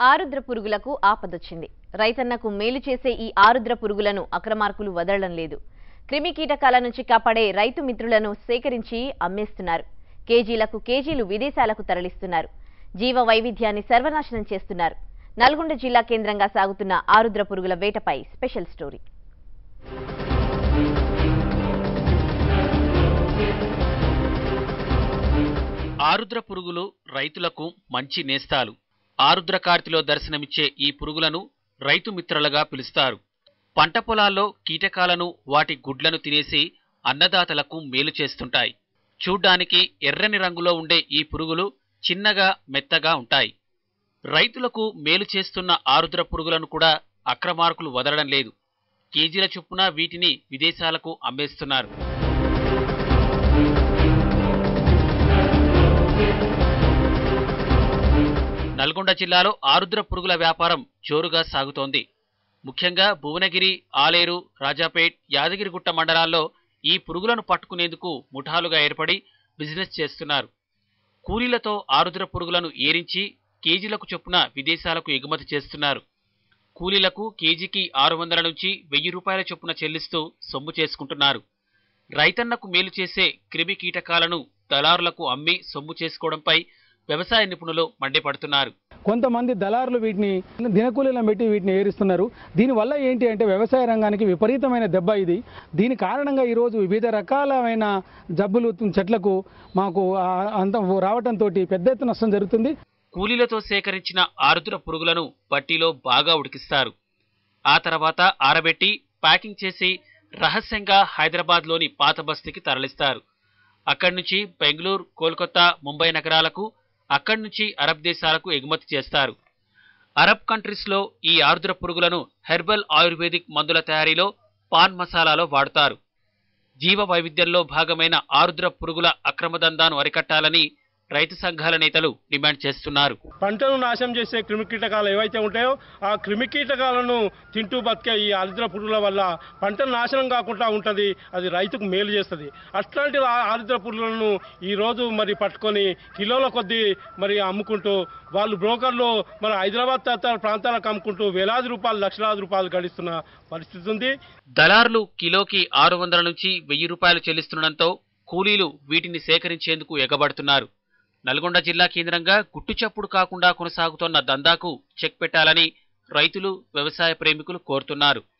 ఆరుద్ర పురుగులకు ఆపదొచ్చింది రైతన్నకు మేలు చేసే ఈ ఆరుద్ర పురుగులను అక్రమార్కులు వదలడం లేదు క్రిమి కీటకాల నుంచి కాపాడే రైతు మిత్రులను సేకరించి అమ్మేస్తున్నారు కేజీలకు కేజీలు విదేశాలకు తరలిస్తున్నారు జీవ వైవిధ్యాన్ని సర్వనాశనం చేస్తున్నారు నల్గొండ జిల్లా కేంద్రంగా సాగుతున్న ఆరుద్ర పురుగుల వేటపై స్పెషల్ స్టోరీ ఆరుద్ర పురుగులు రైతులకు మంచి నేస్తాలు ఆరుద్ర కార్తిలో దర్శనమిచ్చే ఈ పురుగులను రైతు మిత్రులుగా పిలుస్తారు పంట పొలాల్లో కీటకాలను వాటి గుడ్లను తినేసి అన్నదాతలకు మేలు చేస్తుంటాయి చూడ్డానికి ఎర్రని రంగులో ఉండే ఈ పురుగులు చిన్నగా మెత్తగా ఉంటాయి రైతులకు మేలు చేస్తున్న ఆరుద్ర పురుగులను కూడా అక్రమార్కులు వదలడం లేదు కేజీల చొప్పున వీటిని విదేశాలకు అమ్మేస్తున్నారు నల్గొండ జిల్లాలో ఆరుద్ర పురుగుల వ్యాపారం జోరుగా సాగుతోంది ముఖ్యంగా భువనగిరి ఆలేరు రాజాపేట్ యాదగిరిగుట్ట మండలాల్లో ఈ పురుగులను పట్టుకునేందుకు ముఠాలుగా ఏర్పడి బిజినెస్ చేస్తున్నారు కూలీలతో ఆరుద్ర పురుగులను ఏరించి కేజీలకు చొప్పున విదేశాలకు ఎగుమతి చేస్తున్నారు కూలీలకు కేజీకి ఆరు వందల నుంచి వెయ్యి రూపాయల చొప్పున చెల్లిస్తూ సొమ్ము చేసుకుంటున్నారు రైతన్నకు మేలు చేసే క్రిమి కీటకాలను దళారులకు అమ్మి సొమ్ము చేసుకోవడంపై వ్యవసాయ నిపుణులు మండిపడుతున్నారు కొంతమంది దళారులు వీటిని దినకూలీలను పెట్టి వీటిని ఏరిస్తున్నారు దీనివల్ల ఏంటి అంటే వ్యవసాయ రంగానికి విపరీతమైన దెబ్బ ఇది దీని కారణంగా ఈరోజు వివిధ రకాలమైన జబ్బులు చెట్లకు మాకు ఆ, అంత రావడంతో పెద్ద ఎత్తున నష్టం జరుగుతుంది కూలీలతో సేకరించిన ఆరుద్ర పురుగులను బట్టీలో బాగా ఉడికిస్తారు ఆ తర్వాత ఆరబెట్టి ప్యాకింగ్ చేసి రహస్యంగా హైదరాబాద్లోని పాత బస్తీకి తరలిస్తారు అక్కడి నుంచి బెంగళూరు కోల్కతా ముంబై నగరాలకు అక్కడి నుంచి అరబ్ దేశాలకు ఎగుమతి చేస్తారు అరబ్ కంట్రీస్లో ఈ ఆరుద్ర పురుగులను హెర్బల్ ఆయుర్వేదిక్ మందుల తయారీలో పాన్ మసాలాలో వాడుతారు జీవ వైవిధ్యంలో భాగమైన ఆరుద్ర పురుగుల అక్రమదందాను అరికట్టాలని రైతు సంఘాల నేతలు డిమాండ్ చేస్తున్నారు పంటను నాశనం చేసే క్రిమికీటకాలు ఏవైతే ఉంటాయో ఆ క్రిమికీటకాలను తింటూ బతికే ఈ ఆరుద్ర పురుగుల వల్ల పంట నాశనం కాకుండా ఉంటుంది అది రైతుకు మేలు చేస్తుంది అట్లాంటి ఆ- ఆరుద్ర పురుగులను ఈరోజు మరి పట్టుకొని కిలోల కొద్దీ మరి అమ్ముకుంటూ వాళ్ళు బ్రోకర్లు మరి హైదరాబాద్ తదితర ప్రాంతాలకు అమ్ముకుంటూ వేలాది రూపాయలు లక్షలాది రూపాయలు గడిస్తున్న పరిస్థితి ఉంది దళారులు కిలోకి ఆరు వందల నుంచి వెయ్యి రూపాయలు చెల్లిస్తుండటంతో కూలీలు వీటిని సేకరించేందుకు ఎగబడుతున్నారు నల్గొండ జిల్లా కేంద్రంగా గుట్టుచప్పుడు కాకుండా కొనసాగుతోన్న దందాకు చెక్ పెట్టాలని రైతులు వ్యవసాయ ప్రేమికులు కోరుతున్నారు